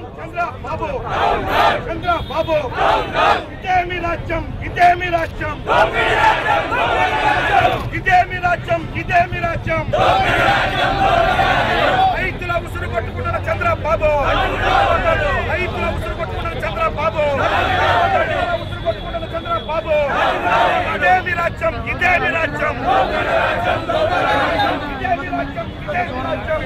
చంద్రబాబు చంద్రబాబు ఇదేమి రాజ్యం ఇదేమి రాజ్యం ఇదేమి రాజ్యం ఇదేమి రాజ్యం రైతుల ఉసురు కొట్టుకుంటున్న చంద్రబాబు రైతుల ఉసురు కొట్టుకుంటున్న చంద్రబాబు రైతుల ఉసురు కొట్టుకుంటున్న చంద్రబాబు ఇదేమి రాజ్యం ఇదేమి రాజ్యం ఇదేమి రాజ్యం ఇదేమి రాజ్యం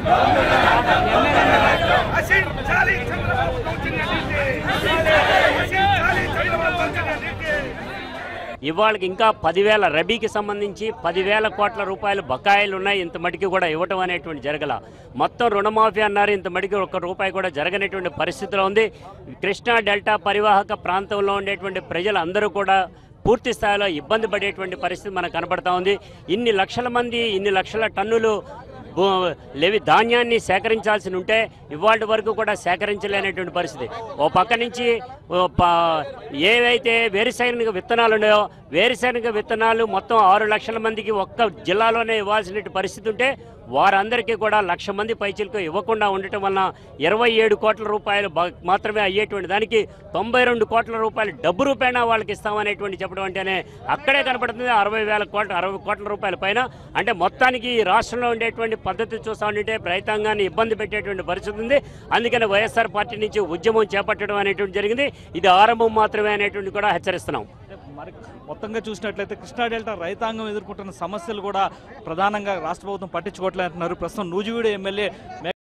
అసీం చాలి చంద్రబాబు దౌర్జన్య నీతి అసీం చాలి చంద్రబాబు దౌర్జన్య నీతి ఇవాళకి ఇంకా పదివేల రబీకి సంబంధించి పదివేల కోట్ల రూపాయలు బకాయిలు ఉన్నాయి ఇంత మటుకి కూడా ఇవ్వటం అనేటువంటి జరగల మొత్తం రుణమాఫీ అన్నారు ఇంత మటుకి ఒక్క రూపాయి కూడా జరగనటువంటి పరిస్థితిలో ఉంది కృష్ణా డెల్టా పరివాహక ప్రాంతంలో ఉండేటువంటి ప్రజలందరూ కూడా పూర్తి స్థాయిలో ఇబ్బంది పడేటువంటి పరిస్థితి మనకు కనబడతా ఉంది ఇన్ని లక్షల మంది ఇన్ని లక్షల టన్నులు భూ- లేవి ధాన్యాన్ని సేకరించాల్సి ఉంటే ఇవాళ వరకు కూడా సేకరించలేనటువంటి పరిస్థితి ఓ పక్క నుంచి ఓ ప- ఏవైతే వేరుశనగ విత్తనాలు ఉన్నాయో వేరుశనగ విత్తనాలు మొత్తం ఆరు లక్షల మందికి ఒక్క జిల్లాలోనే ఇవ్వాల్సిన పరిస్థితి ఉంటే వారందరికీ కూడా లక్ష మంది పైచీలకు ఇవ్వకుండా ఉండటం వలన ఇరవై ఏడు కోట్ల రూపాయలు బ- మాత్రమే అయ్యేటువంటి దానికి తొంభై రెండు కోట్ల రూపాయలు డబ్బు రూపాయన వాళ్ళకి ఇస్తామనేటువంటి చెప్పడం అంటేనే అక్కడే కనపడుతుంది అరవై వేల కోట్ల అరవై కోట్ల రూపాయల పైన అంటే మొత్తానికి ఈ రాష్ట్రంలో ఉండేటువంటి పద్ధతి చూస్తా ఉంటే రైతాంగాన్ని ఇబ్బంది పెట్టేటువంటి పరిస్థితి ఉంది అందుకని వైఎస్ఆర్ పార్టీ నుంచి ఉద్యమం చేపట్టడం అనేటువంటి జరిగింది ఇది ఆరంభం మాత్రమే అనేటువంటి కూడా హెచ్చరిస్తున్నాం మరి మొత్తంగా చూసినట్లయితే కృష్ణా డెల్టా రైతాంగం ఎదుర్కొంటున్న సమస్యలు కూడా ప్రధానంగా రాష్ట్ర ప్రభుత్వం పట్టించుకోవట్లేదు అంటున్నారు ప్రస్తుతం నూజివీడు ఎమ్మెల్యే